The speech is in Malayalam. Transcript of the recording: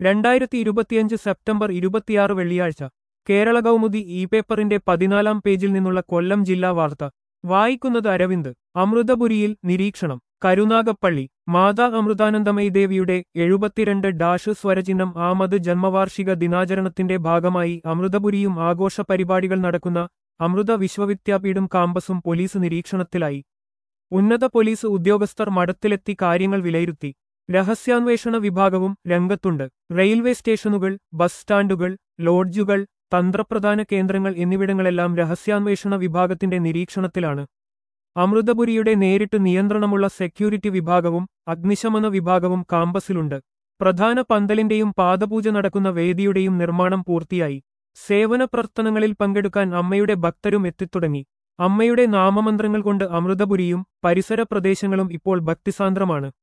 രണ്ടായിരത്തി ഇരുപത്തിയഞ്ച് സെപ്റ്റംബർ ഇരുപത്തിയാറ് വെള്ളിയാഴ്ച കേരള കൗമുദി ഇ പേപ്പറിന്റെ പതിനാലാം പേജിൽ നിന്നുള്ള കൊല്ലം ജില്ലാ വാർത്ത വായിക്കുന്നത് അരവിന്ദ് അമൃതപുരിയിൽ നിരീക്ഷണം കരുനാഗപ്പള്ളി മാതാ അമൃതാനന്ദമയി ദേവിയുടെ എഴുപത്തിരണ്ട് ഡാഷ് സ്വരചിഹ്നം ആമത് ജന്മവാർഷിക ദിനാചരണത്തിന്റെ ഭാഗമായി അമൃതപുരിയും ആഘോഷ പരിപാടികൾ നടക്കുന്ന അമൃത വിശ്വവിദ്യാപീഠം കാമ്പസും പോലീസ് നിരീക്ഷണത്തിലായി ഉന്നത പോലീസ് ഉദ്യോഗസ്ഥർ മഠത്തിലെത്തി കാര്യങ്ങൾ വിലയിരുത്തി രഹസ്യാന്വേഷണ വിഭാഗവും രംഗത്തുണ്ട് റെയിൽവേ സ്റ്റേഷനുകൾ ബസ് സ്റ്റാൻഡുകൾ ലോഡ്ജുകൾ തന്ത്രപ്രധാന കേന്ദ്രങ്ങൾ എന്നിവിടങ്ങളെല്ലാം രഹസ്യാന്വേഷണ വിഭാഗത്തിന്റെ നിരീക്ഷണത്തിലാണ് അമൃതപുരിയുടെ നേരിട്ട് നിയന്ത്രണമുള്ള സെക്യൂരിറ്റി വിഭാഗവും അഗ്നിശമന വിഭാഗവും കാമ്പസിലുണ്ട് പ്രധാന പന്തലിന്റെയും പാദപൂജ നടക്കുന്ന വേദിയുടെയും നിർമ്മാണം പൂർത്തിയായി സേവന പ്രവർത്തനങ്ങളിൽ പങ്കെടുക്കാൻ അമ്മയുടെ ഭക്തരും എത്തിത്തുടങ്ങി അമ്മയുടെ നാമമന്ത്രങ്ങൾ കൊണ്ട് അമൃതപുരിയും പരിസര പ്രദേശങ്ങളും ഇപ്പോൾ ഭക്തിസാന്ദ്രമാണ്